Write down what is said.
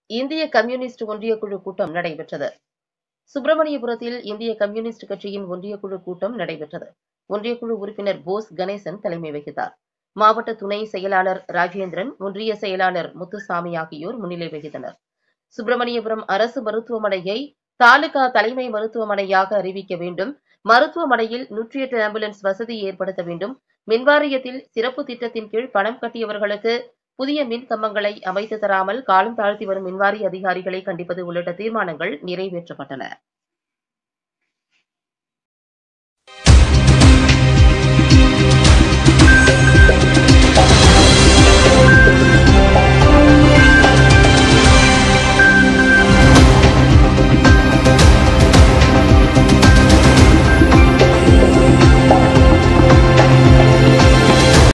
இந்திய கம்யூனிஸ்ட் ஒன்றிய குழு கூட்டம் நடைபெற்றது சுப்பிரமணியபுரத்தில் இந்திய கம்யூனிஸ்ட் கட்சியின் ஒன்றிய குழு கூட்டம் நடைபெற்றது ஒன்றிய குழு உறுப்பினர் போஸ் கணேசன் தலைமை வகித்தார் மாவட்ட துணை செயலாளர் ராஜேந்திரன் ஒன்றிய செயலாளர் முத்துசாமி ஆகியோர் முன்னிலை வகித்தனர் சுப்பிரமணியபுரம் அரசு மருத்துவமனையை தாலுகா தலைமை மருத்துவமனையாக அறிவிக்க வேண்டும் மருத்துவமனையில் நூற்றி எட்டு ஆம்புலன்ஸ் வசதி ஏற்படுத்த வேண்டும் மின்வாரியத்தில் சிறப்பு திட்டத்தின் கீழ் பணம் கட்டியவர்களுக்கு புதிய மின் கம்பங்களை அமைத்து தராமல் காலம் தாழ்த்தி வரும் மின்வாரிய அதிகாரிகளை கண்டிப்பது உள்ளிட்ட தீர்மானங்கள் நிறைவேற்றப்பட்டன